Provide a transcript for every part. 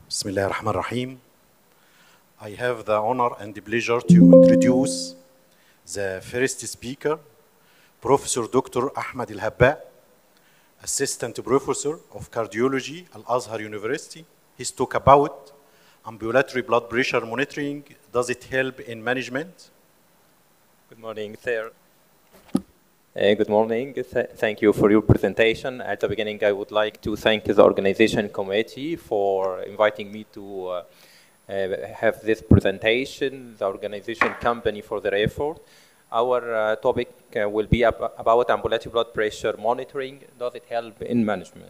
بسم الله الرحمن الرحيم. I have the honor and the pleasure to introduce the first speaker, Professor Dr. Ahmed El Habba, Assistant Professor of Cardiology at Al-Azhar University. He's talk about ambulatory blood pressure monitoring. Does it help in management? Good morning, sir. Uh, good morning. Th- thank you for your presentation. At the beginning, I would like to thank the organization committee for inviting me to uh, uh, have this presentation, the organization company for their effort. Our uh, topic uh, will be ab- about ambulatory blood pressure monitoring. Does it help in management?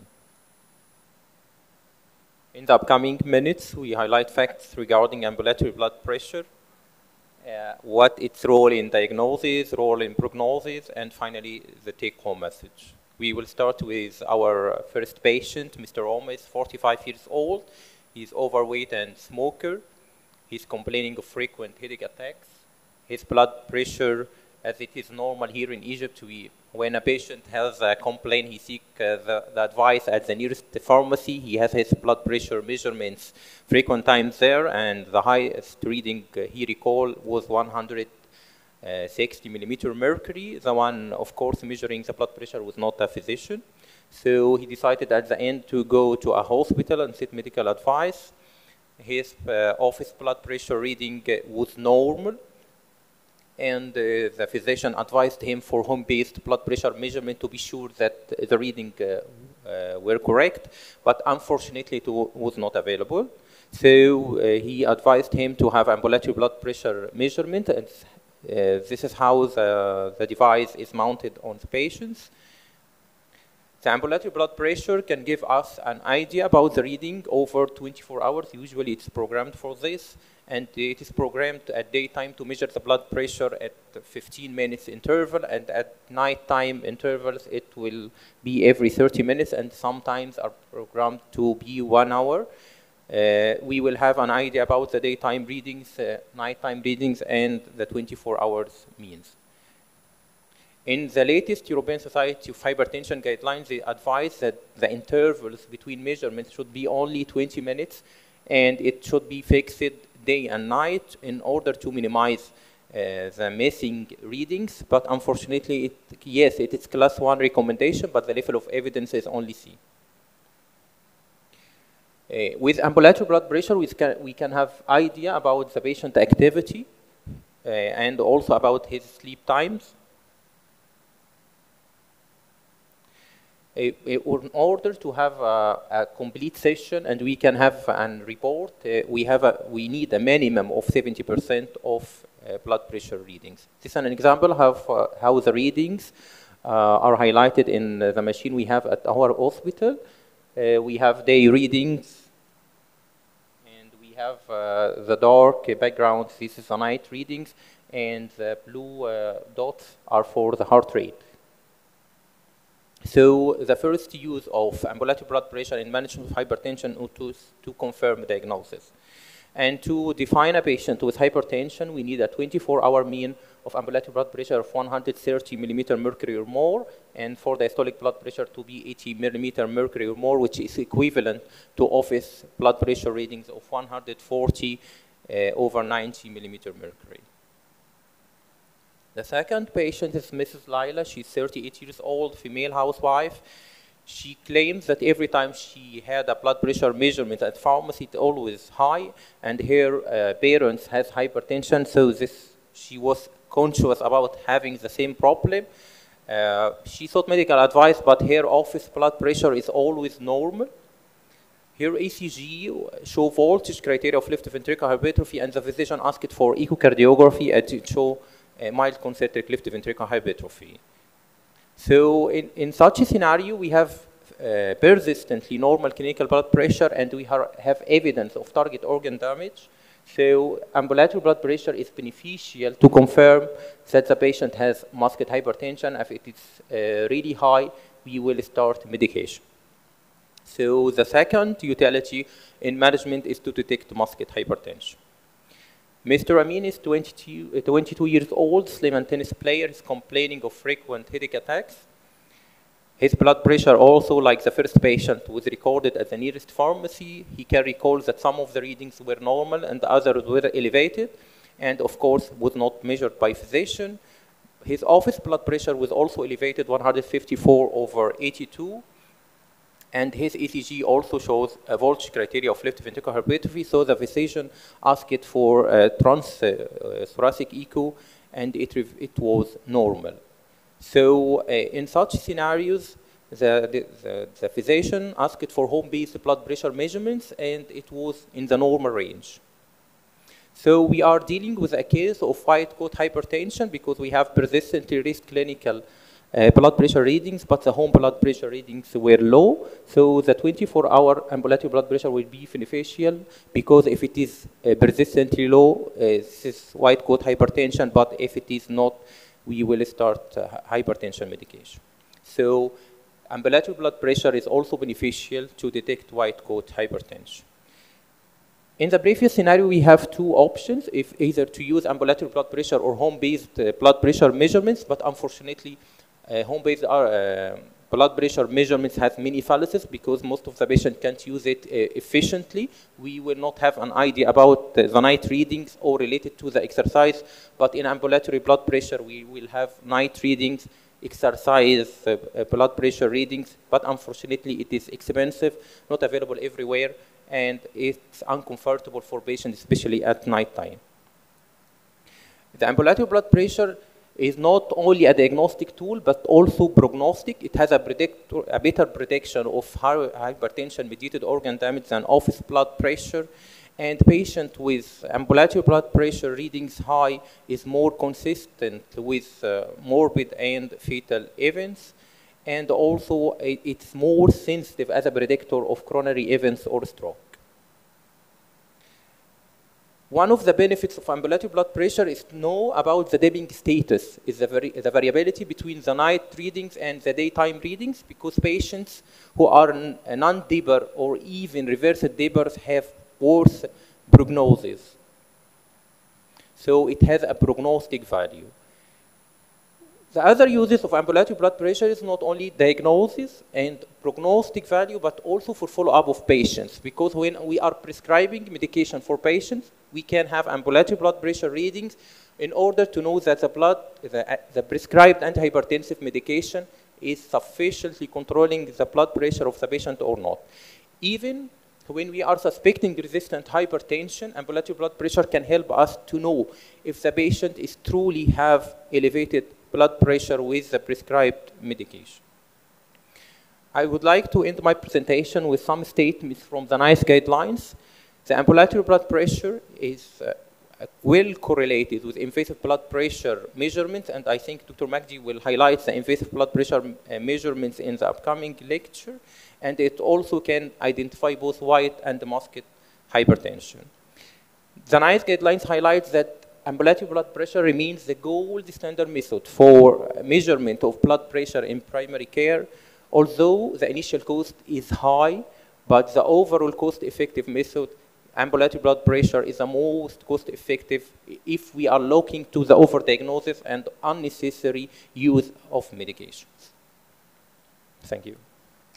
In the upcoming minutes, we highlight facts regarding ambulatory blood pressure, uh, what its role in diagnosis, role in prognosis, and finally the take-home message. We will start with our first patient, Mr. Oma is 45 years old. He's overweight and smoker. He's complaining of frequent headache attacks. His blood pressure, as it is normal here in Egypt, we, when a patient has a complaint, he seeks uh, the, the advice at the nearest pharmacy. He has his blood pressure measurements frequent times there, and the highest reading uh, he recalled was 160 millimeter mercury. The one, of course, measuring the blood pressure was not a physician. So he decided at the end to go to a hospital and seek medical advice. His uh, office blood pressure reading uh, was normal, and uh, the physician advised him for home-based blood pressure measurement to be sure that the reading uh, uh, were correct, but unfortunately it wa- was not available. So uh, he advised him to have ambulatory blood pressure measurement, and uh, this is how the, the device is mounted on the patients. The ambulatory blood pressure can give us an idea about the reading over 24 hours. Usually it's programmed for this, and it is programmed at daytime to measure the blood pressure at 15 minutes interval, and at nighttime intervals it will be every 30 minutes, and sometimes are programmed to be one hour. Uh, we will have an idea about the daytime readings, uh, nighttime readings, and the 24 hours means. In the latest European Society of Hypertension guidelines, they advise that the intervals between measurements should be only 20 minutes and it should be fixed day and night in order to minimize uh, the missing readings. But unfortunately, it, yes, it is class 1 recommendation, but the level of evidence is only C. Uh, with ambulatory blood pressure, we can, we can have idea about the patient activity uh, and also about his sleep times. Uh, uh, in order to have a, a complete session and we can have an report, uh, we, have a, we need a minimum of 70% of uh, blood pressure readings. This is an example of uh, how the readings uh, are highlighted in uh, the machine we have at our hospital. Uh, we have day readings and we have uh, the dark background. This is the night readings and the blue uh, dots are for the heart rate. So the first use of ambulatory blood pressure in management of hypertension is to, to confirm diagnosis. And to define a patient with hypertension, we need a 24-hour mean of ambulatory blood pressure of 130 millimeter mercury or more, and for diastolic blood pressure to be 80 millimeter mercury or more, which is equivalent to office blood pressure readings of 140 uh, over 90 millimeter mercury. The second patient is Mrs. Laila. She's 38 years old, female housewife. She claims that every time she had a blood pressure measurement at pharmacy, it's always high, and her uh, parents has hypertension, so this she was conscious about having the same problem. Uh, she sought medical advice, but her office blood pressure is always normal. Her ECG show voltage criteria of left ventricular hypertrophy, and the physician asked for echocardiography and it show uh, mild concentric left ventricular hypertrophy. So in, in such a scenario, we have uh, persistently normal clinical blood pressure and we har- have evidence of target organ damage. So ambulatory blood pressure is beneficial to confirm that the patient has muscular hypertension. If it is uh, really high, we will start medication. So the second utility in management is to detect muscular hypertension. Mr. Amin is 22, uh, 22 years old, slim and tennis player, is complaining of frequent headache attacks. His blood pressure also, like the first patient, was recorded at the nearest pharmacy. He can recall that some of the readings were normal and others were elevated, and of course was not measured by physician. His office blood pressure was also elevated 154 over 82, and his ECG also shows a Volch criteria of left ventricular hypertrophy, so the physician asked for a trans uh, uh, thoracic echo, and it, rev- it was normal. So uh, in such scenarios, the, the, the, the physician asked for home-based blood pressure measurements, and it was in the normal range. So we are dealing with a case of white coat hypertension because we have persistently raised clinical uh, blood pressure readings, but the home blood pressure readings were low. So the 24-hour ambulatory blood pressure will be beneficial because if it is uh, persistently low, uh, this is white coat hypertension, but if it is not, we will start uh, hypertension medication. So ambulatory blood pressure is also beneficial to detect white coat hypertension. In the previous scenario, we have two options, if either to use ambulatory blood pressure or home-based uh, blood pressure measurements, but unfortunately, uh, home-based uh, blood pressure measurements has many fallacies because most of the patient can't use it uh, efficiently. We will not have an idea about the, the night readings or related to the exercise, but in ambulatory blood pressure, we will have night readings, exercise, uh, uh, blood pressure readings, but unfortunately, it is expensive, not available everywhere, and it's uncomfortable for patients, especially at night time. The ambulatory blood pressure is not only a diagnostic tool, but also prognostic. It has a, predictor, a better prediction of hy- hypertension-mediated organ damage than office blood pressure. And patient with ambulatory blood pressure readings high is more consistent with uh, morbid and fatal events. And also, it- it's more sensitive as a predictor of coronary events or stroke. One of the benefits of ambulatory blood pressure is to know about the dipping status, is the, vari- the variability between the night readings and the daytime readings, because patients who are n- a non-dipper or even reversed dippers have worse prognosis. So it has a prognostic value. The other uses of ambulatory blood pressure is not only diagnosis and prognostic value, but also for follow-up of patients. Because when we are prescribing medication for patients, we can have ambulatory blood pressure readings in order to know that the blood, the, the prescribed antihypertensive medication is sufficiently controlling the blood pressure of the patient or not. Even when we are suspecting resistant hypertension, ambulatory blood pressure can help us to know if the patient is truly have elevated blood pressure with the prescribed medication. I would like to end my presentation with some statements from the NICE guidelines. The ambulatory blood pressure is uh, well correlated with invasive blood pressure measurements, and I think Dr. Magdi will highlight the invasive blood pressure uh, measurements in the upcoming lecture, and it also can identify both white and masked hypertension. The NICE guidelines highlight that ambulatory blood pressure remains the gold standard method for measurement of blood pressure in primary care, although the initial cost is high, but the overall cost-effective method, ambulatory blood pressure, is the most cost-effective if we are looking to the overdiagnosis and unnecessary use of medications. Thank you.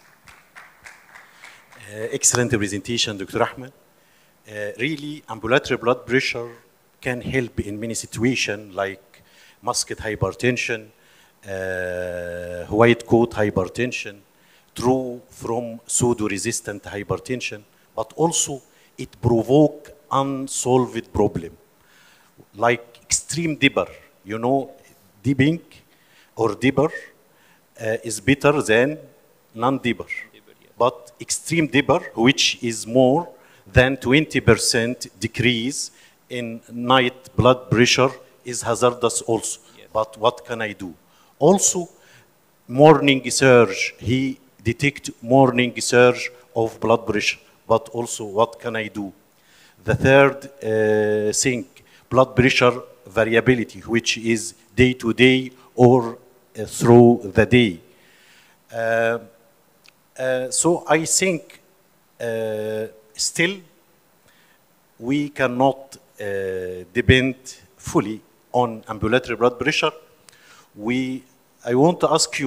Uh, excellent presentation, Dr. Ahmed. Uh, really, ambulatory blood pressure can help in many situations like masked hypertension, uh, white coat hypertension, true from pseudo-resistant hypertension, but also it provoke unsolved problem like extreme dipper. You know, dipping or dipper uh, is better than non-dipper. But extreme dipper, which is more than 20% decrease in night blood pressure, is hazardous also. But what can I do? Also, morning surge, he detect morning surge of blood pressure. But also, what can I do? The third uh, thing, blood pressure variability, which is day to day or uh, through the day. Uh, uh, so I think uh, still we cannot uh, depend fully on ambulatory blood pressure. We, I want to ask you,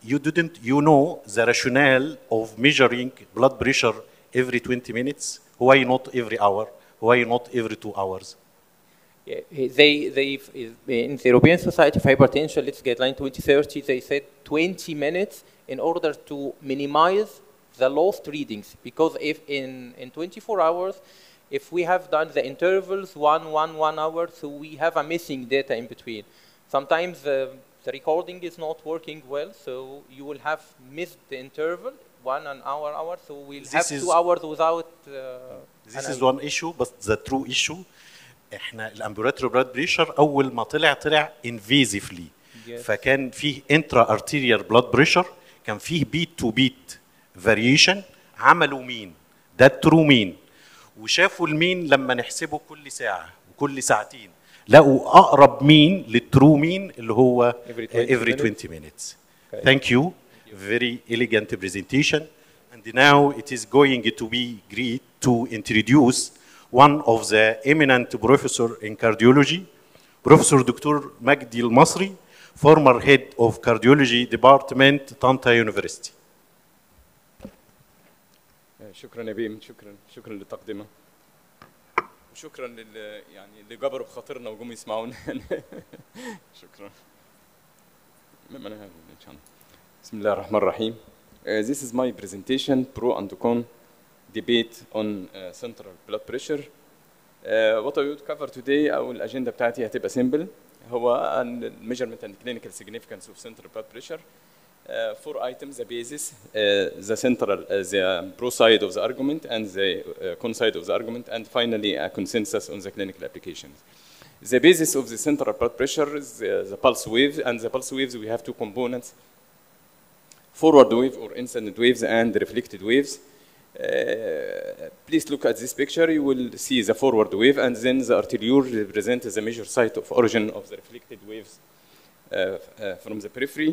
you didn't you know the rationale of measuring blood pressure every 20 minutes why not every hour why not every two hours Yeah, they, they, in the European Society of Hypertension, let's guideline 2030, they said 20 minutes in order to minimize the lost readings. Because if in, in 24 hours, if we have done the intervals one, one, one hour, so we have a missing data in between. Sometimes the, the recording is not working well, so you will have missed the interval, one an hour, hour, so we'll This have is- two hours without. Uh, This an is one issue but the true issue احنا الامبولاتوري بلاد بريشر اول ما طلع طلع انفيزيفلي Yes. فكان فيه انترا ارتيريال بلاد بريشر كان فيه بيت تو بيت فاريشن عملوا مين ده الترو مين وشافوا المين لما نحسبه كل ساعه وكل ساعتين لقوا اقرب مين للترو مين اللي هو Every 20 every minutes. 20 minutes Okay. thank you very elegant presentation and now it is going to be great to introduce one of the eminent professor in cardiology Professor Dr. Magdi Al-Masri former head of cardiology department Tanta University شكرا يا بيم شكرا شكرا للتقدمه وشكرا لل يعني اللي جبروا بخاطرنا وجم يسمعونا شكرا مما أنا هذا إن شاء الله. بسم الله الرحمن الرحيم Uh, this is my presentation pro and con debate on uh, central blood pressure uh, what I would cover today او الاجنده بتاعتي هتبقى simple هو ال measurement and clinical significance of central blood pressure uh, four items the basis uh, the central uh, the pro side of the argument and the uh, con side of the argument and finally a consensus on the clinical applications the basis of the central blood pressure is uh, the pulse waves and the pulse waves we have two components forward wave or incident waves and reflected waves. Uh, please look at this picture. You will see the forward wave, and then the arteriole represents the major site of origin of the reflected waves uh, uh, from the periphery.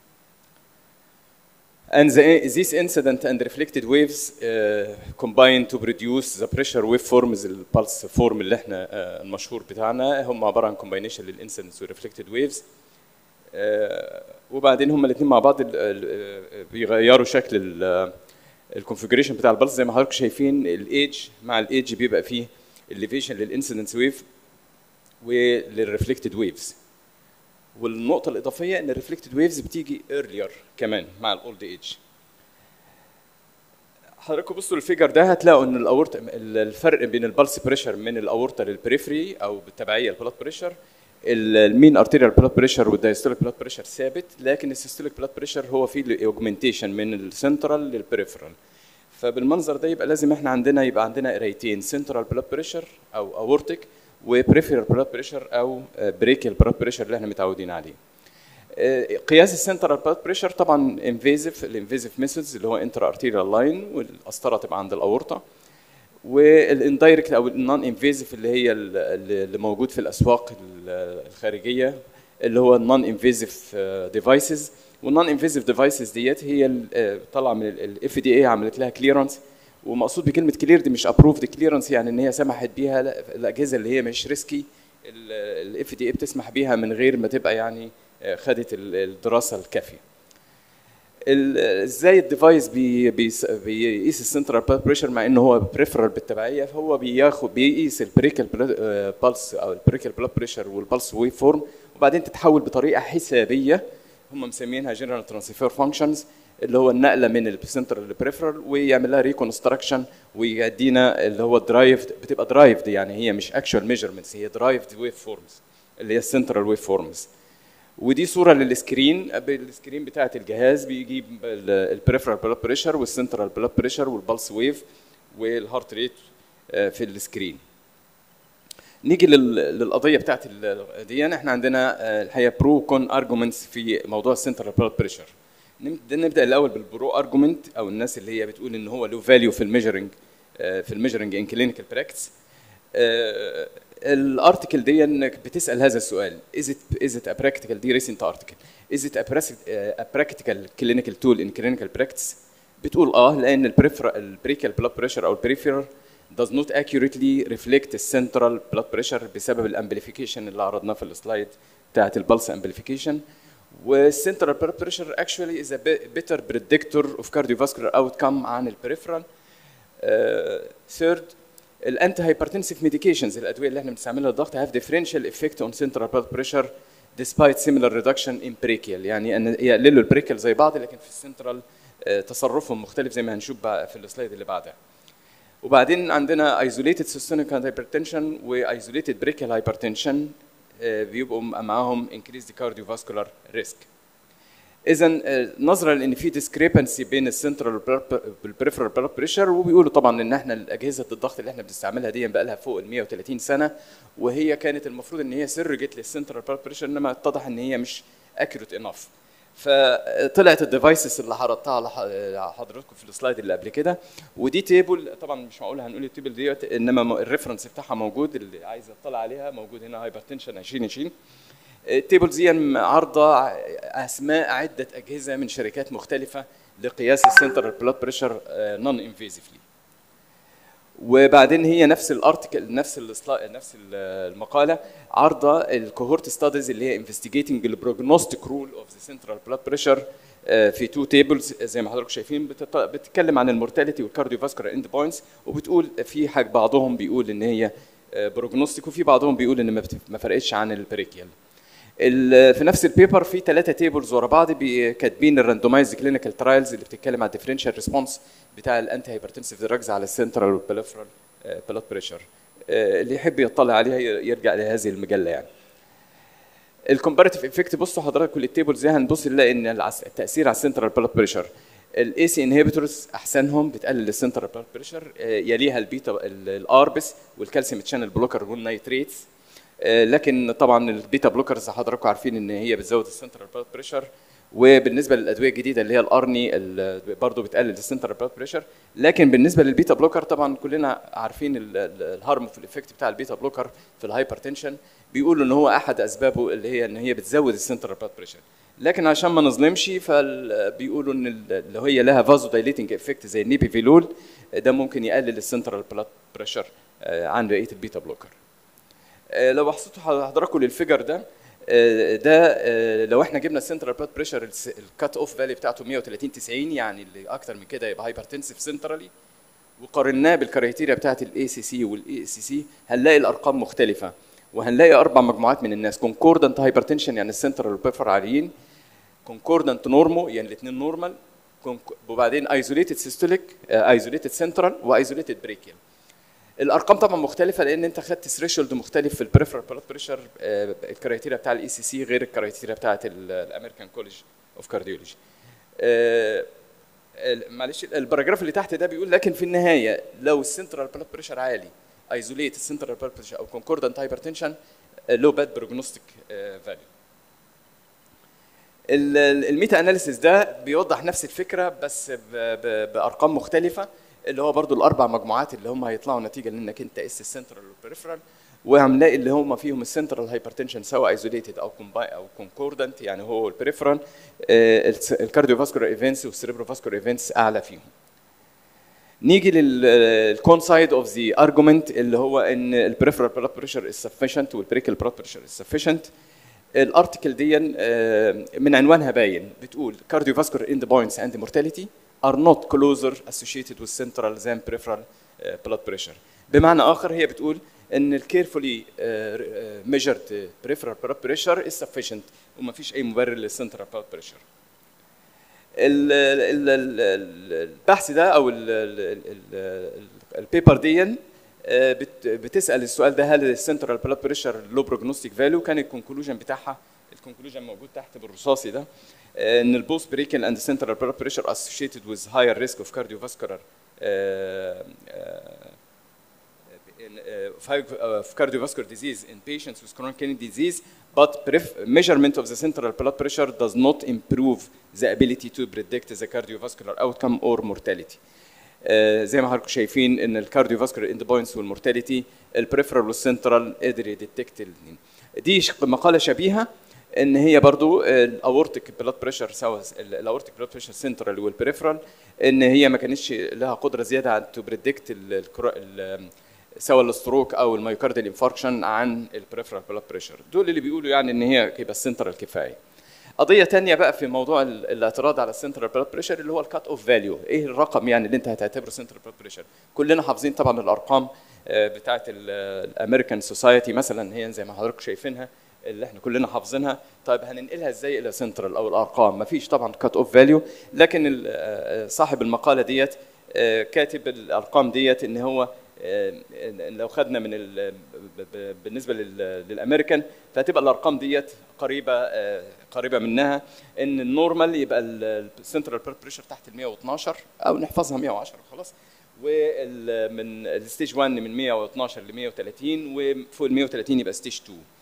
And the, these incident and reflected waves uh, combine to produce the pressure waveforms البلس فورم اللي احنا uh, المشهور بتاعنا هم عباره عن combination للانسيدنتس والرeflected waves آه، وبعدين هما الاثنين مع بعض ال- ال- آه، بيغيروا شكل الكونفجريشن بتاع البلس زي ما حضراتكم شايفين الايدج مع الايدج بيبقى فيه الليفيشن للانسيدنس ويف وللريفلكتد ويفز والنقطة الإضافية إن الريفلكتد ويفز بتيجي earlier كمان مع الأولد ايج. حضراتكم بصوا الفيجر ده هتلاقوا ان الاورطه الفرق بين البلس بريشر من الاورطه للبريفري او بالتبعيه البلاد بريشر المين ارتيريال بلاد بريشر والدايستوليك بلاد بريشر ثابت لكن السيستوليك بلاد بريشر هو فيه اوجمنتيشن من السنترال للبريفرال فبالمنظر ده يبقى لازم احنا عندنا يبقى عندنا قرايتين سنترال بلاد بريشر او اورتيك وبريفرال بلاد بريشر او بريكيال بلاد بريشر اللي احنا متعودين عليه آه، قياس السنترال بلاد بريشر طبعا انفيزيف الانفيزيف ميثودز اللي هو انترا ارتيريال لاين والقسطره تبقى عند الاورطه والاندايركت او النون انفيزيف اللي هي ال- اللي موجود في الاسواق ال- الخارجيه اللي هو النون انفيزيف ديفايسز والنون انفيزيف ديفايسز ديت هي ال- آه، طالعه من الاف دي اي عملت لها كليرنس ومقصود بكلمه كلير دي مش ابروفد كليرنس يعني ان هي سمحت بيها لا- الاجهزه اللي هي مش ريسكي الاف دي اي بتسمح بيها من غير ما تبقى يعني آه، خدت ال- الدراسه الكافيه ال- ازاي الديفايس بي بيس- بيقيس السنترال بلاد بريشر مع ان هو بريفرال بالتبعيه فهو بياخد بيقيس البريكال بالس او البريكال بلاد بريشر والبلس ويف فورم وبعدين تتحول بطريقه حسابيه هم مسمينها جنرال ترانسفير فانكشنز اللي هو النقله من السنترال للبريفرال ويعمل لها ريكونستراكشن ويدينا اللي هو درايفد بتبقى درايفد يعني هي مش اكشوال ميجرمنتس هي درايفد ويف فورمز اللي هي السنترال ويف فورمز ودي صوره للسكرين بالسكرين بتاعه الجهاز بيجيب البريفرال بلاد بريشر والسنترال بلاد بريشر والبلس ويف والهارت ريت في السكرين نيجي لل- للقضيه بتاعت ال- دي احنا عندنا آه، الحقيقه برو كون ارجيومنتس في موضوع السنترال بلاد بريشر نبدا الاول بالبرو ارجيومنت او الناس اللي هي بتقول ان هو له فاليو في الميجرنج في الميجرنج ان كلينيكال براكتس الارتكل دي انك بتسال هذا السؤال is it is it a practical دي recent article is it a, prac- a practical clinical tool in clinical practice بتقول اه لان البريفر البريكال بلاد بريشر او البريفيرال does not accurately reflect السنترال بلاد بريشر بسبب الامبليفيكيشن اللي عرضناه في السلايد بتاعت البلس امبليفيكيشن والسنترال بلاد بريشر actually is a be- better predictor of cardiovascular outcome عن البريفرال ثيرد الانتي هايبرتنسيف ميديكيشنز الادويه اللي احنا بنستعملها للضغط have differential effect on central blood pressure despite similar reduction in brachial يعني ان يقللوا البريكال زي بعض لكن في السنترال آه، تصرفهم مختلف زي ما هنشوف بقى في السلايد اللي بعدها وبعدين عندنا isolated systemic hypertension و isolated brachial hypertension آه، بيبقوا معاهم increased cardiovascular risk اذا نظرا لان في discrepancy بين السنترال والبريفرال بلاد بريشر وبيقولوا طبعا ان احنا الاجهزه الضغط اللي احنا بنستعملها دي بقى لها فوق ال 130 سنه وهي كانت المفروض ان هي سرجت للسنترال بلاد بريشر انما اتضح ان هي مش اكيوريت انف فطلعت الديفايسز اللي حضرتها لح- لحضراتكم في السلايد اللي قبل كده ودي تيبل طبعا مش معقول هنقول التيبل ديت انما م- الريفرنس بتاعها موجود اللي عايز يطلع عليها موجود هنا هايبرتنشن 2020 التيبلز دي عارضه اسماء عده اجهزه من شركات مختلفه لقياس السنترال بلاد بريشر نون انفيزيفلي وبعدين هي نفس الارتكل نفس السلا- نفس ال- المقاله عارضه الكوهورت ستاديز اللي هي انفستيجيتنج البروجنوستيك رول اوف ذا سنترال بلاد بريشر في تو تيبلز زي ما حضراتكم شايفين بتط- بتتكلم عن المورتاليتي والكارديوفاسكولار اند بوينتس وبتقول في حاجه بعضهم بيقول ان هي بروجنوستيك وفي بعضهم بيقول ان ما بت- ما فرقتش عن البريكيال ال- في نفس البيبر في ثلاثه تيبلز ورا بعض بي- كاتبين الراندومايزد كلينيكال ترايلز اللي بتتكلم على الديفرنشال ريسبونس بتاع الانتي هايبرتنسيف دراجز على السنترال والبليفرال بلاد بريشر اللي يحب يطلع عليها ي- يرجع لهذه المجله يعني الكومباريتيف افكت بصوا حضراتكم التيبلز دي هنبص نلاقي ان العس- التاثير على السنترال بلاد بريشر الاي سي انهبيتورز احسنهم بتقلل السنترال بلاد بريشر يليها البيتا ال- الاربس والكالسيوم تشانل بلوكر والنيتريتس آه، لكن طبعا البيتا بلوكرز حضراتكم عارفين ان هي بتزود السنترال بلاد بريشر وبالنسبه للادويه الجديده اللي هي الارني برضه بتقلل السنترال بلاد بريشر لكن بالنسبه للبيتا بلوكر طبعا كلنا عارفين الهارمفul افكت بتاع البيتا بلوكر في الهايبرتنشن بيقولوا ان هو احد اسبابه اللي هي ان هي بتزود السنترال بلاد بريشر لكن عشان ما نظلمش فبيقولوا ان ال- اللي هي لها فازو دايليتنج افكت زي النيبيفيلول ده ممكن يقلل السنترال بلاد بريشر عن بقيه البيتا بلوكر آه، لو بصيتوا حضراتكم للفيجر ده آه، ده آه، لو احنا جبنا السنترال بلاد بريشر الكات اوف فالي بتاعته 130 90 يعني اللي اكتر من كده يبقى هايبرتنسيف سنترالي وقارناه بالكرايتيريا بتاعت الاي سي سي والاي سي سي هنلاقي الارقام مختلفه وهنلاقي اربع مجموعات من الناس كونكوردنت هايبرتنشن يعني السنترال والبيفر عاليين كونكوردنت نورمو يعني الاثنين نورمال وبعدين ايزوليتد سيستوليك ايزوليتد سنترال وايزوليتد بريكيال الارقام طبعا مختلفه لان انت خدت ثريشولد مختلف في البريفرال بلاد بريشر الكرايتيريا بتاع الاي سي سي غير الكرايتيريا بتاعت الامريكان كولج اوف كارديولوجي معلش الباراجراف اللي تحت ده بيقول لكن في النهايه لو السنترال بلاد بريشر عالي ايزوليت السنترال بلاد بريشر او كونكوردنت هايبرتنشن لو باد بروجنوستيك فاليو الميتا اناليسيس ده بيوضح نفس الفكره بس ب- ب- بارقام مختلفه اللي هو برضو الاربع مجموعات اللي هم هيطلعوا نتيجه لانك انت قست السنترال والبريفرال وهنلاقي اللي هم فيهم السنترال هايبرتنشن سواء ايزوليتد او كومباي او كونكوردنت يعني هو البريفرال الكارديو فاسكولار ايفنتس والسيريبرو فاسكولار ايفنتس اعلى فيهم نيجي للكون سايد اوف ذا ارجيومنت اللي هو ان البريفرال بلاد بريشر از سفيشنت والبريكال بلاد بريشر از سفيشنت الارتكل دي آه، من عنوانها باين بتقول cardiovascular endpoints and mortality are not closer associated with central than peripheral آه، blood pressure بمعنى اخر هي بتقول ان ال carefully آه، measured peripheral blood pressure is sufficient وما فيش اي مبرر للسنترال blood pressure ال- ال- ال- ال- البحث ده او ال- ال- ال- البيبر دي آه، بت- بتسال السؤال ده هل السنترال بلاد بريشر لو بروجنوستيك فاليو كان الكونكلوجن بتاعها الكونكلوجن موجود تحت بالرصاصي ده آه، ان البوست بريكل اند سنترال بلاد بريشر associated with higher risk of cardiovascular آه، آه، in, uh, of high- uh, of cardiovascular disease in patients with chronic kidney disease, but pref- measurement of the central blood pressure does not improve the ability to predict the cardiovascular outcome or mortality. آه، زي ما حضراتكم شايفين ان الكارديوفاسكولار اند بوينتس والمورتاليتي البريفرال والسنترال قدر يديتكت الاثنين دي ش- مقاله شبيهه ان هي برضو الاورتيك بلاد بريشر سواء الاورتيك بلاد بريشر سنترال والبريفرال ان هي ما كانتش لها قدره زياده عن تو بريدكت سواء الستروك او الميوكارديال انفاركشن عن البريفرال بلاد بريشر دول اللي بيقولوا يعني ان هي يبقى السنترال كفايه قضيه تانية بقى في موضوع ال- الاعتراض على السنترال بلاد بريشر اللي هو الكات اوف فاليو ايه الرقم يعني اللي انت هتعتبره سنترال بلاد بريشر كلنا حافظين طبعا الارقام آه، بتاعه الامريكان سوسايتي مثلا هي زي ما حضراتكم شايفينها اللي احنا كلنا حافظينها طيب هننقلها ازاي الى سنترال او الارقام مفيش طبعا كات اوف فاليو لكن ال- آه، صاحب المقاله ديت آه، كاتب الارقام ديت ان هو آه، لو خدنا من ال- ب- ب- بالنسبه لل- للامريكان فهتبقى الارقام ديت قريبه آه، قريبه منها ان النورمال يبقى السنترال بلاد بريشر تحت ال 112 او نحفظها 110 خلاص ومن الستيج 1 من 112 ل 130 وفوق ال 130 يبقى ستيج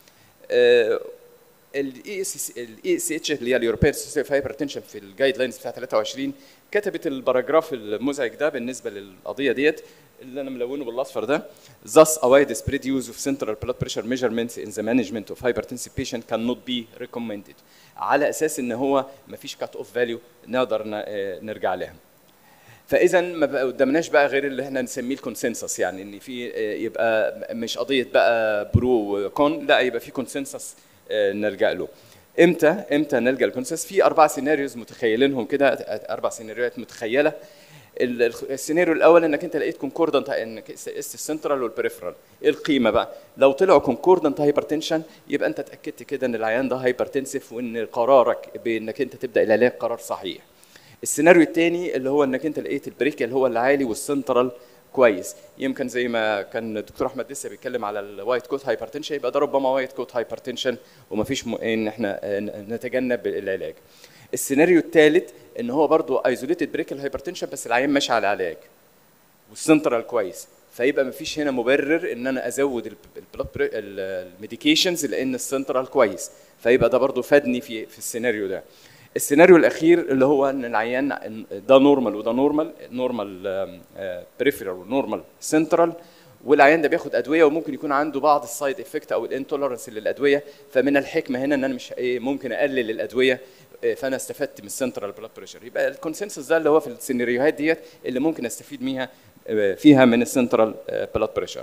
2 الاي اس الاي اس اتش اللي هي اليوروبيان سوسايتي اوف هايبرتنشن في الجايد لاينز بتاع 23 كتبت الباراجراف المزعج ده بالنسبه للقضيه ديت اللي انا ملونه بالاصفر ده thus a widespread use of central blood pressure measurements in the management of hypertensive patient cannot be recommended على اساس ان هو مفيش كات اوف فاليو نقدر ن- آه، نرجع لها فاذا ما بقى قدامناش بقى غير اللي احنا نسميه الكونسنسس يعني ان في آه، يبقى مش قضيه بقى برو وكون لا يبقى في كونسنسس نلجا له امتى امتى نلجا للكونسنسس في اربع سيناريوز متخيلينهم كده اربع سيناريوهات متخيله ال- ال- السيناريو الاول انك انت لقيت كونكوردنت انك قست السنترال والبريفرال ايه القيمه بقى لو طلعوا كونكوردنت هايبرتنشن يبقى انت اتاكدت كده ان العيان ده هايبرتنسيف وان قرارك بانك انت تبدا العلاج قرار صحيح السيناريو الثاني اللي هو انك انت لقيت البريك اللي هو العالي والسنترال كويس يمكن زي ما كان الدكتور احمد لسه بيتكلم على الوايت كوت هايبرتنشن يبقى ده ربما وايت كوت هايبرتنشن ومفيش م... ان احنا آه، نتجنب العلاج السيناريو الثالث ان هو برضو ايزوليتد بريك الهايبرتنشن بس العيان ماشي على العلاج والسنترال كويس فيبقى مفيش هنا مبرر ان انا ازود البلاد الميديكيشنز لان السنترال كويس فيبقى ده برضو فادني في في السيناريو ده السيناريو الاخير اللي هو ان العيان ده نورمال وده نورمال نورمال بريفرال ونورمال سنترال والعيان ده بياخد ادويه وممكن يكون عنده بعض السايد افكت او الانتولرنس للادويه فمن الحكمه هنا ان انا مش ايه ممكن اقلل الادويه إيه، فانا استفدت من السنترال بلاد بريشر يبقى الكونسنسس ده اللي هو في السيناريوهات ديت اللي ممكن استفيد منها آه، فيها من السنترال بلاد بريشر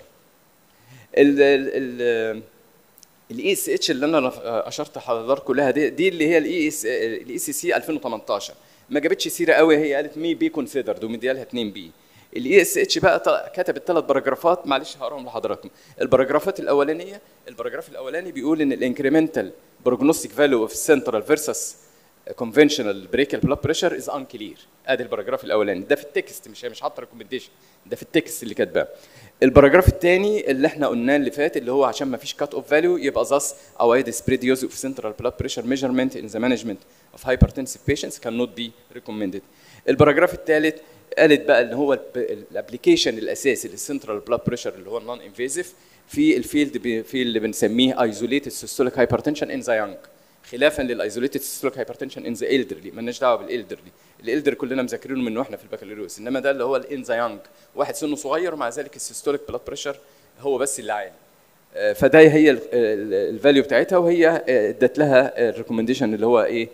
الاي اس اتش اللي انا اشرت حضراتكم لها دي, دي اللي هي الاي اس الاي سي سي 2018 ما جابتش سيره قوي هي قالت مي بي كونسيدرد ومديالها 2 بي الاي اس اتش بقى ط- كتبت ثلاث باراجرافات معلش هقراهم لحضراتكم الباراجرافات الاولانيه الباراجراف الاولاني بيقول ان الانكريمنتال بروجنوستيك فاليو اوف سنترال فيرسس conventional brachial blood pressure is unclear ادي الباراجراف الاولاني ده في التكست مش مش حاطه ريكومنديشن ده في التكست اللي كاتباه الباراجراف الثاني اللي احنا قلناه اللي فات اللي هو عشان ما فيش كات اوف فاليو يبقى thus a wide spread use of central blood pressure measurement in the management of hypertensive patients cannot be recommended الباراجراف الثالث قالت بقى ان هو الابلكيشن الاساسي للسنترال بلاد بريشر اللي هو النون انفيزيف في الفيلد بي- في اللي بنسميه ايزوليتد سيستوليك هايبرتنشن ان ذا يونج خلافا للايزوليتد سيستوليك هايبرتنشن ان ذا الدرلي مالناش دعوه بالالدرلي الالدر كلنا مذاكرينه من واحنا في البكالوريوس انما ده اللي هو الان ذا يونج واحد سنه صغير ومع ذلك السيستوليك بلاد بريشر هو بس اللي عالي آه، فده هي الفاليو بتاعتها وهي آه، ادت لها الريكومنديشن اللي هو ايه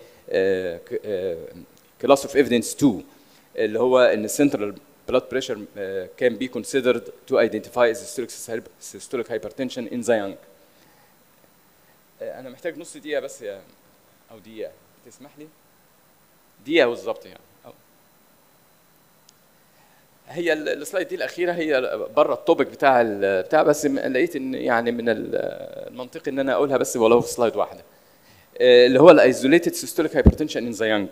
كلاس اوف ايفيدنس 2 اللي هو ان السنترال blood pressure uh, can be considered to identify systolic systolic hypertension in the young. آه، انا محتاج نص دقيقه بس يا او دقيقه تسمح لي دقيقه بالظبط يعني أو. هي ال- السلايد دي الاخيره هي بره التوبيك بتاع ال- بتاع بس م- لقيت ان يعني من ال- المنطقي ان انا اقولها بس ولو في سلايد واحده آه، اللي هو الايزوليتد سيستوليك هايبرتنشن ان ذا يونج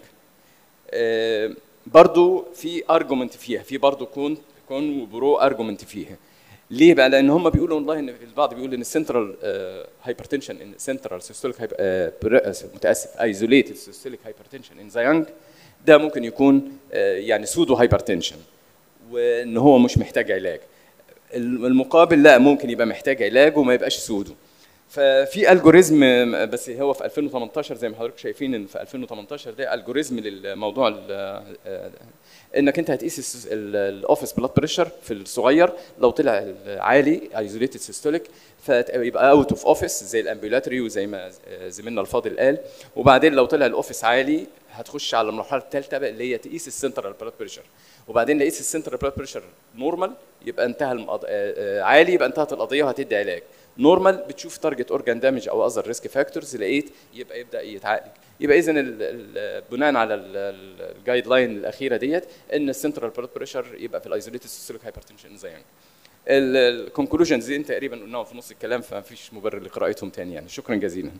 برضو في ارجومنت فيها في برضو كون كون وبرو ارجومنت فيها ليه بقى لان هم بيقولوا والله ان البعض بيقول ان السنترال هايبرتنشن ان سنترال سيستوليك متاسف ايزوليتد سيستوليك هايبرتنشن ان ذا يونج ده ممكن يكون آه، يعني سودو هايبرتنشن وان هو مش محتاج علاج المقابل لا ممكن يبقى محتاج علاج وما يبقاش سودو ففي الجوريزم بس هو في 2018 زي ما حضرتك شايفين ان في 2018 ده الجوريزم للموضوع ال- آه، انك انت هتقيس الاوفيس بلاد بريشر في الصغير لو طلع عالي ايزوليتد سيستوليك فيبقى اوت اوف اوفيس زي الامبيولاتري وزي ما زميلنا الفاضل قال وبعدين لو طلع الاوفيس عالي هتخش على المرحله الثالثه بقى اللي هي تقيس السنترال بلاد بريشر وبعدين لقيس السنترال بلاد بريشر نورمال يبقى انتهى المقض... آه، آه، عالي يبقى انتهت القضيه وهتدي علاج نورمال بتشوف تارجت اورجان دامج او اذر ريسك فاكتورز لقيت يبقى يبدا يتعالج يبقى اذا بناء على الجايد لاين الاخيره ديت ان السنترال بلاد بريشر يبقى في الايزوليتد سيستوليك هايبرتنشن زي يعني الكونكلوجنز دي تقريبا قلناهم في نص الكلام فما فيش مبرر لقراءتهم تاني يعني شكرا جزيلا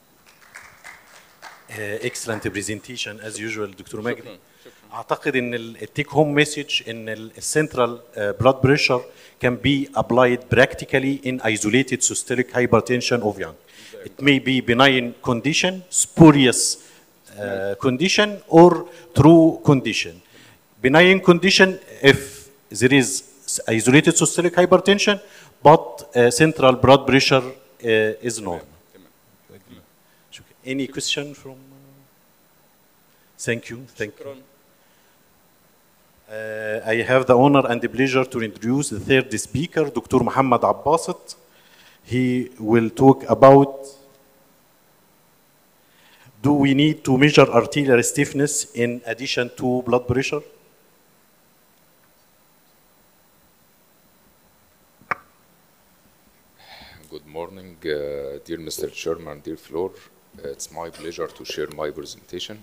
اكسلنت برزنتيشن از يوجوال دكتور مجدي شكرا اعتقد ان التيك هوم مسج ان السنترال بلاد بريشر can be applied practically in isolated systolic hypertension of young. It may be benign condition, spurious uh, condition, or true condition. Benign condition if there is isolated systolic hypertension, but uh, central blood pressure uh, is normal. Any question from? uh, Thank you. Thank you. Uh, I have the honor and the pleasure to introduce the third speaker, Dr. Muhammad Abbasit. He will talk about do we need to measure arterial stiffness in addition to blood pressure? Good morning, uh, dear Mr. Chairman, dear floor. Uh, it's my pleasure to share my presentation.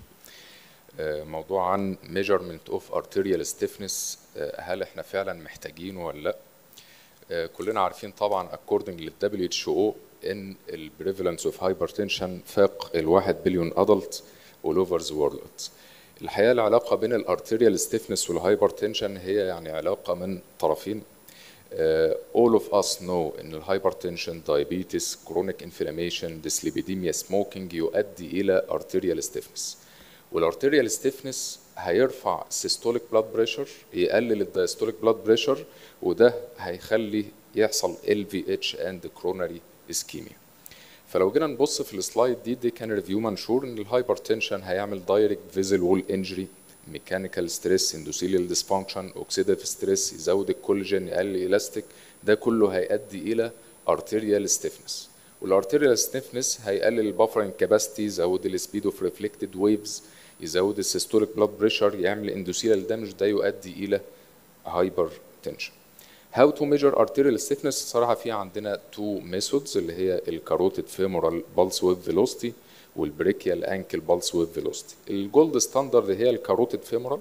Uh, موضوع عن measurement of arterial stiffness uh, هل احنا فعلا محتاجينه ولا لا؟ uh, كلنا عارفين طبعا according لل WHO ان ال prevalence of hypertension فاق الواحد بليون adult all over the world. الحقيقة العلاقة بين الارتيريال stiffness والهايبرتنشن هي يعني علاقة من طرفين Uh, all of us know ان الهايبرتنشن diabetes chronic inflammation dyslipidemia smoking يؤدي الى arterial stiffness والارتيريال stiffness هيرفع systolic blood pressure يقلل الدايستوليك blood pressure وده هيخلي يحصل LVH and coronary ischemia فلو جينا نبص في السلايد دي دي كان ريفيو منشور ان الهايبرتنشن هيعمل دايركت فيزل وول انجري ميكانيكال ستريس اندوثيليال ديسفانكشن اوكسيديف ستريس يزود الكولاجين يقلل الاستيك ده كله هيؤدي الى ارتيريال ستيفنس والارتيريال ستيفنس هيقلل البافرنج كاباسيتي يزود السبيد اوف ريفلكتد ويفز يزود السيستوليك بلاد بريشر يعمل اندوثيليال دامج ده يؤدي الى هايبر تنشن هاو تو ميجر ارتيريال ستيفنس الصراحه في عندنا تو ميثودز اللي هي الكاروتيد فيمورال بالس ويف فيلوسيتي والبريكيال انكل بالس ويف فيلوسيتي الجولد ستاندرد هي الكاروتيد فيمورال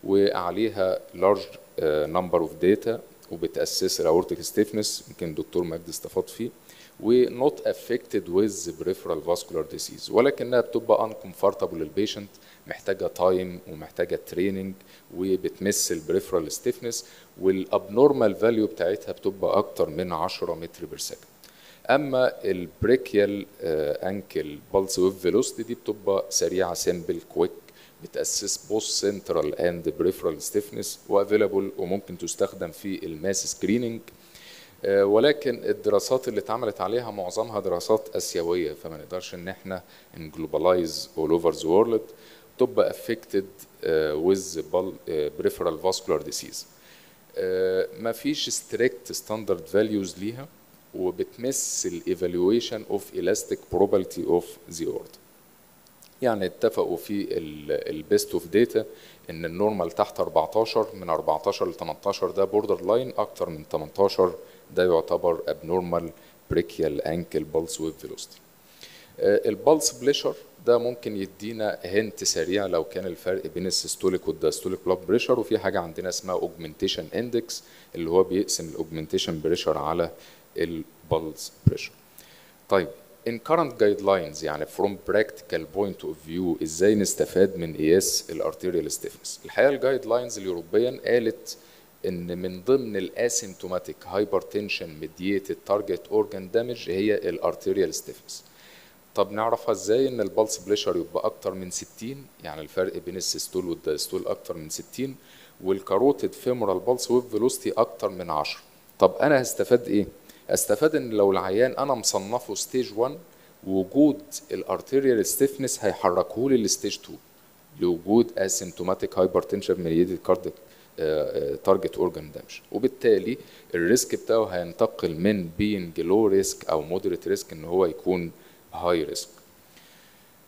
وعليها لارج نمبر اوف داتا وبتاسس الاورتيك ستيفنس يمكن الدكتور مجدي استفاد فيه ونوت افكتد ويز بريفرال فاسكولار ديسيز ولكنها بتبقى انكمفورتابل للبيشنت محتاجه تايم ومحتاجه تريننج وبتمس البريفرال ستيفنس والابنورمال فاليو بتاعتها بتبقى اكتر من 10 متر بير سكند اما البريكيال انكل بالس ويف فيلوسيتي دي بتبقى سريعه سيمبل كويك بتاسس بوست سنترال اند بريفرال ستيفنس وافيلابل وممكن تستخدم في الماس سكريننج ولكن الدراسات اللي اتعملت عليها معظمها دراسات اسيويه فما نقدرش ان احنا نجلوبالايز اول اوفر ذا وورلد تبقى افكتد ويز بريفرال فاسكولار ديسيز ما فيش ستريكت ستاندرد فاليوز ليها وبتمس الايفالويشن اوف elastic probability اوف ذا اوردر يعني اتفقوا في البيست اوف داتا ان النورمال تحت 14 من 14 ل 18 ده بوردر لاين اكتر من 18 ده يعتبر ابنورمال بريكيال انكل بالس ويف فيلوسيتي البلس بليشر ده ممكن يدينا هنت سريع لو كان الفرق بين السيستوليك والداستوليك بلاد بريشر وفي حاجه عندنا اسمها اوجمنتيشن اندكس اللي هو بيقسم الاوجمنتيشن بريشر على البلس بريشر طيب in current guidelines يعني from practical point of view ازاي نستفاد من قياس الارتيريال ستيفنس الحقيقه الجايد لاينز الاوروبيه قالت ان من ضمن الاسيمتوماتيك هايبرتنشن ميدييتد تارجت اورجان دامج هي الارتيريال ستيفنس طب نعرفها ازاي ان البلس بليشر يبقى اكتر من 60 يعني الفرق بين السيستول والدايستول اكتر من 60 والكاروتيد فيمورال بلس ويف فيلوسيتي اكتر من 10 طب انا هستفاد ايه استفاد ان لو العيان انا مصنفه ستيج 1 وجود الارتيريال ستيفنس هيحركه لي لستيج 2 لوجود اسيمتوماتيك هايبرتنشن ميديتد كارديك تارجت اورجان دامج وبالتالي الريسك بتاعه هينتقل من بينج لو ريسك او مودريت ريسك ان هو يكون هاي ريسك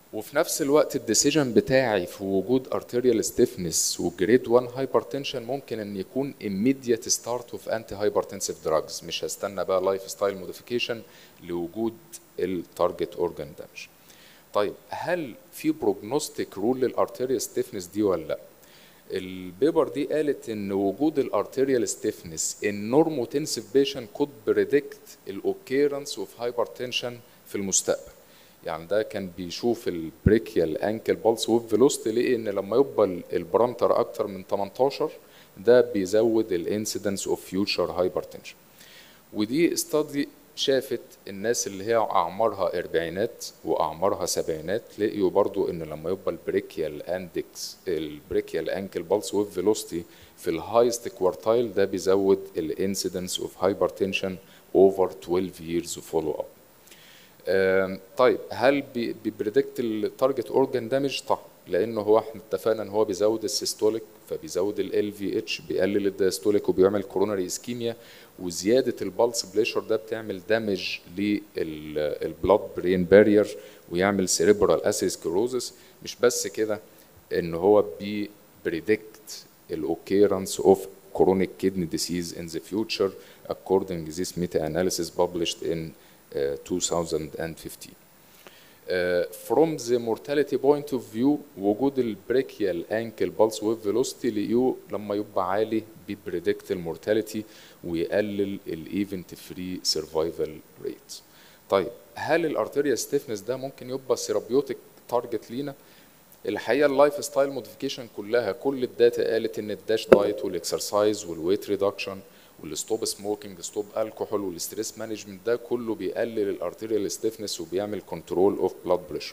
وفي نفس الوقت الديسيجن بتاعي في وجود ارتيريال ستيفنس وجريد 1 هايبرتنشن ممكن ان يكون immediate start of anti hypertensive drugs مش هستنى بقى لايف ستايل موديفيكيشن لوجود التارجت اورجان دامج طيب هل في بروجنوستيك رول للارتيريال ستيفنس دي ولا لا البيبر دي قالت ان وجود الارتيريال ستيفنس ان نورموتنسيف بيشن كود بريدكت الاوكيرنس اوف هايبرتنشن في المستقبل يعني ده كان بيشوف البريكيال انكل بالس ويف فيلوستي لقي ان لما يبقى البرامتر اكتر من 18 ده بيزود الانسيدنس اوف فيوتشر هايبرتنشن ودي استادي شافت الناس اللي هي اعمارها اربعينات واعمارها سبعينات لقيوا برضو ان لما يبقى البريكيال اندكس البريكيال انكل بالس ويف فيلوستي في الهايست كوارتايل ده بيزود الانسيدنس اوف هايبرتنشن اوفر 12 years فولو اب آم، طيب هل بي- بيبريدكت التارجت اورجان دامج طبعا لانه هو احنا اتفقنا ان هو بيزود السيستوليك فبيزود ال في اتش بيقلل الدايستوليك وبيعمل كوروناري اسكيميا وزياده البلس بليشر ده بتعمل دامج للبلاد برين بارير ويعمل سيريبرال اسيسكلوزس مش بس كده ان هو بيبريدكت الاوكيرنس اوف chronic kidney disease in the future according to this meta-analysis published in uh, 2015. Uh, from the mortality point of view وجود البريكيال انكل بالس ويف فيلوسيتي لقيوه لما يبقى عالي بيبريدكت المورتاليتي ويقلل الايفنت فري سرفايفل ريت. طيب هل الارتيريا ستيفنس ده ممكن يبقى سيرابيوتيك تارجت لينا؟ الحقيقه اللايف ستايل موديفيكيشن كلها كل الداتا قالت ان الداش دايت والاكسرسايز والويت ريدكشن والستوب سموكينج ستوب الكحول والستريس مانجمنت ده كله بيقلل الارتيريال ستيفنس وبيعمل كنترول اوف بلاد بريشر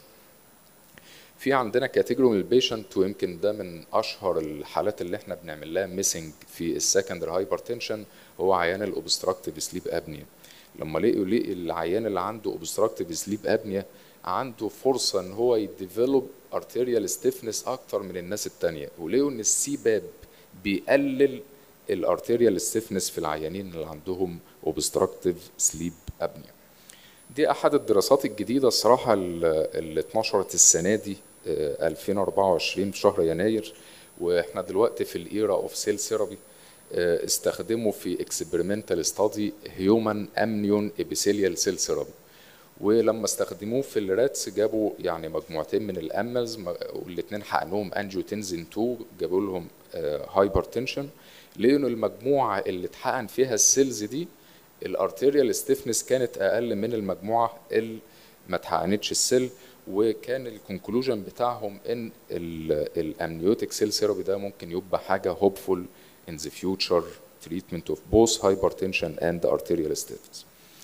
في عندنا كاتيجوري من البيشنت ويمكن ده من اشهر الحالات اللي احنا بنعمل لها ميسنج في السكندري هايبرتنشن هو عيان الاوبستراكتيف سليب ابنيا لما لقوا لقي العيان اللي عنده اوبستراكتيف سليب ابنيا عنده فرصه ان هو يديفلوب ارتيريال ستيفنس اكتر من الناس التانية ولقوا ان السي باب بيقلل الارتيريال ستيفنس في العيانين اللي عندهم اوبستراكتيف سليب ابنيا دي احد الدراسات الجديده الصراحه اللي اتنشرت السنه دي آه، 2024 في شهر يناير واحنا دلوقتي في الايرا اوف سيل ثيرابي استخدموا في اكسبيرمنتال ستادي هيومن امنيون ابيثيليال سيل ثيرابي ولما استخدموه في الراتس جابوا يعني مجموعتين من الاملز والاثنين حقنوهم انجيوتنزين 2 جابوا لهم هايبرتنشن لقوا المجموعه اللي اتحقن فيها السيلز دي الارتيريال ستيفنس كانت اقل من المجموعه اللي ما اتحقنتش السيل وكان الكونكلوجن بتاعهم ان الامنيوتيك سيل ثيرابي ده ممكن يبقى حاجه هوبفول in the future treatment of both hypertension and arterial stiffness.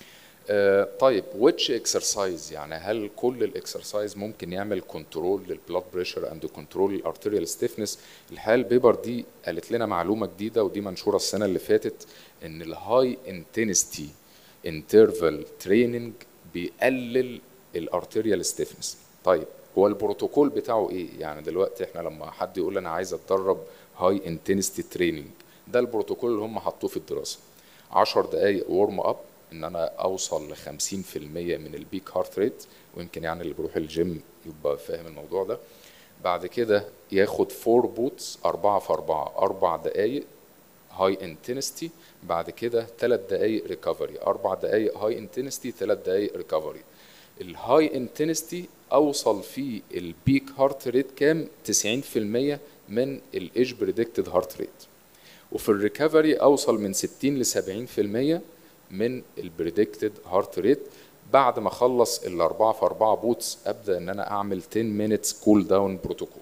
آه، طيب which exercise يعني هل كل الاكسرسايز ممكن يعمل كنترول للبلاد بريشر اند كنترول الارتيريال ستيفنس الحقيقه البيبر دي قالت لنا معلومه جديده ودي منشوره السنه اللي فاتت ان الهاي انتنستي انترفال تريننج بيقلل الارتيريال ستيفنس طيب هو البروتوكول بتاعه ايه يعني دلوقتي احنا لما حد يقول انا عايز اتدرب هاي انتنستي تريننج ده البروتوكول اللي هم حطوه في الدراسه 10 دقائق ورم اب ان انا اوصل ل 50% من البيك هارت ريت ويمكن يعني اللي بيروح الجيم يبقى فاهم الموضوع ده بعد كده ياخد 4 بوتس 4 في 4 4 دقائق هاي انتنستي بعد كده 3 دقائق ريكفري 4 دقائق هاي انتنستي 3 دقائق ريكفري الهاي انتنستي اوصل فيه البيك هارت ريت كام 90% من الايج بريدكتد هارت ريت وفي الريكفري اوصل من 60 ل 70% من البريدكتد هارت ريت بعد ما اخلص الاربعه في اربعه بوتس ابدا ان انا اعمل 10 مينتس كول داون بروتوكول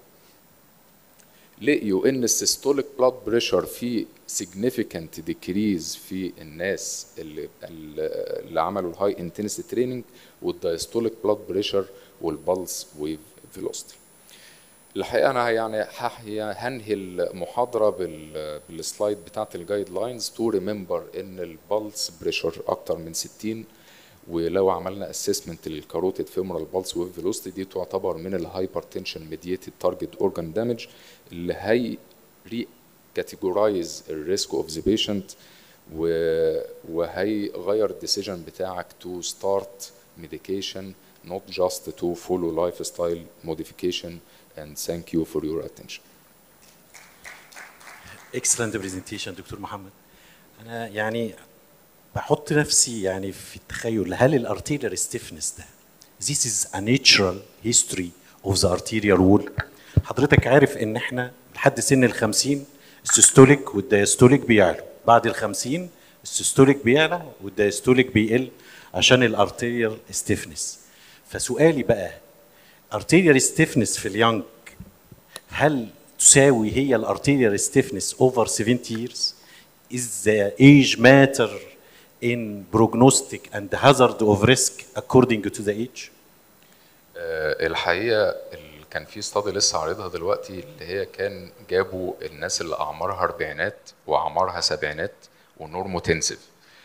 لقيوا ان السيستوليك بلاد بريشر فيه significant decrease في الناس اللي اللي عملوا الهاي انتنسيتي تريننج والدايستوليك بلاد بريشر والبلس ويف فيلوسيتي الحقيقه انا يعني هنهي المحاضره بال بالسلايد بتاعت الجايد لاينز تو ريمبر ان البلس بريشر اكتر من 60 ولو عملنا اسسمنت للكاروتيد فيمورال بالس ويف فيلوسيتي دي تعتبر من الهايبرتنشن ميديتد تارجت اورجان دامج اللي هي ري كاتيجورايز الريسك اوف ذا بيشنت وهيغير الديسيجن بتاعك تو ستارت ميديكيشن not just to follow lifestyle modification and thank you for your attention اكسلنت برزنتيشن دكتور محمد انا يعني بحط نفسي يعني في التخيل هل الارتيريال ستيفنس ده This is a natural history of the arterial wall حضرتك عارف ان احنا لحد سن ال 50 السيستوليك والدايستوليك بيعلوا بعد ال 50 السيستوليك بيعلى والدايستوليك بيقل عشان الارتيريال ستيفنس فسؤالي بقى ارتيريال ستيفنس في اليونج هل تساوي هي الارتيريال ستيفنس over 70 years is the age matter in prognostic and hazard of risk according to the age آه، الحقيقه ال- كان في استادي لسه عارضها دلوقتي اللي هي كان جابوا الناس اللي اعمارها اربعينات واعمارها سبعينات ونورموتنسيف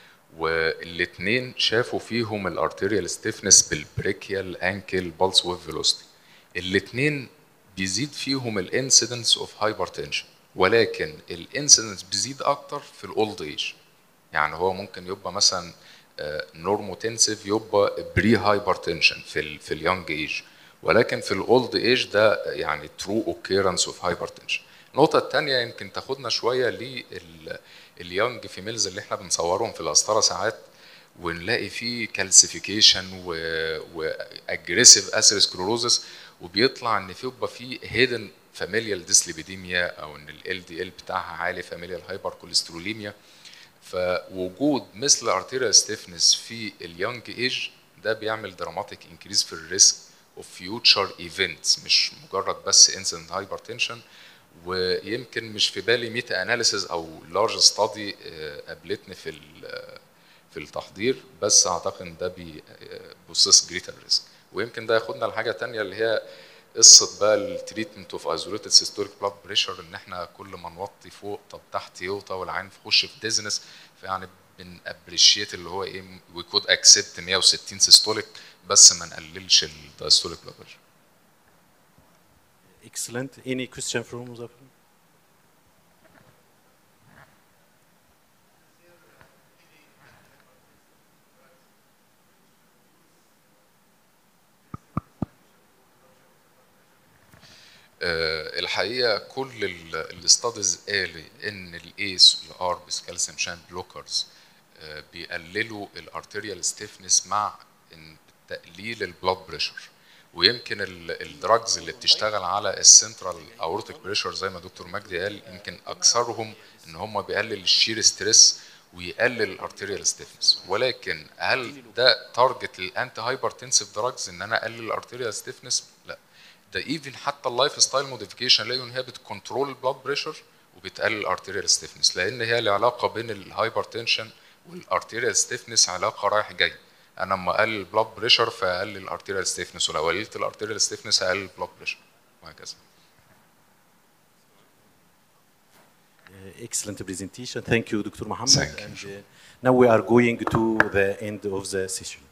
والاثنين شافوا فيهم الارتيريال ستيفنس بالبريكيال انكل بالس ويف فيلوسيتي الاثنين بيزيد فيهم الانسيدنس اوف هايبرتنشن ولكن الانسيدنس بيزيد اكتر في الاولد ايج يعني هو ممكن يبقى مثلا نورموتنسيف يبقى بري هايبرتنشن في ال في اليونج ايج ولكن في الاولد ايج ده يعني ترو اوكيرنس اوف هايبرتنشن النقطة الثانية يمكن تاخدنا شوية لليونج فيميلز اللي احنا بنصورهم في القسطرة ساعات ونلاقي فيه كالسيفيكيشن واجريسيف اثيروسكلوروزس وبيطلع ان في يبقى فيه هيدن فاميليال ديسليبيديميا او ان ال دي ال بتاعها عالي فاميليال هايبر كوليستروليميا فوجود مثل ارتيريال ستيفنس في اليونج ايج ده بيعمل دراماتيك انكريز في الريسك اوف فيوتشر ايفنتس مش مجرد بس انسنت هايبرتنشن ويمكن مش في بالي ميتا اناليسيز او لارج ستادي قابلتني في ال- في التحضير بس اعتقد إن ده بي بوسس جريتر ريسك ويمكن ده ياخدنا لحاجه تانية اللي هي قصه بقى التريتمنت اوف ايزوليتد سيستوليك بلاد بريشر ان احنا كل ما نوطي فوق طب تحت يوطى والعين يخش في ديزنس فيعني بنابريشيت اللي هو ايه وي كود اكسبت 160 سيستوليك بس ما نقللش الدايستوليك بلاد بريشر excellent any question from Muzaffar آه، الحقيقه كل الاستاديز قال ان الايس والاربس كالسيوم شان بلوكرز بيقللوا الارتيريال ستيفنس مع إن تقليل البلاد بريشر ويمكن الدراجز اللي بتشتغل على السنترال اورتيك بريشر زي ما دكتور مجدي قال يمكن اكثرهم ان هم بيقلل الشير ستريس ويقلل الارتيريال ستيفنس ولكن هل ده تارجت للانتي هايبرتنسيف دراجز ان انا اقلل الارتيريال ستيفنس لا ده ايفن حتى اللايف ستايل موديفيكيشن لا ان هي بتكنترول البلاد بريشر وبتقلل الارتيريال ستيفنس لان هي العلاقه بين الهايبرتنشن والارتيريال ستيفنس علاقه رايح جاي انا لما اقلل البلاد بريشر فاقلل الارتيريال ستيفنس ولو قللت الارتيريال ستيفنس هقلل البلاد بريشر وهكذا Uh, excellent presentation. Thank you, Dr. Muhammad. Thank you. And uh, now we are going to the end of the session.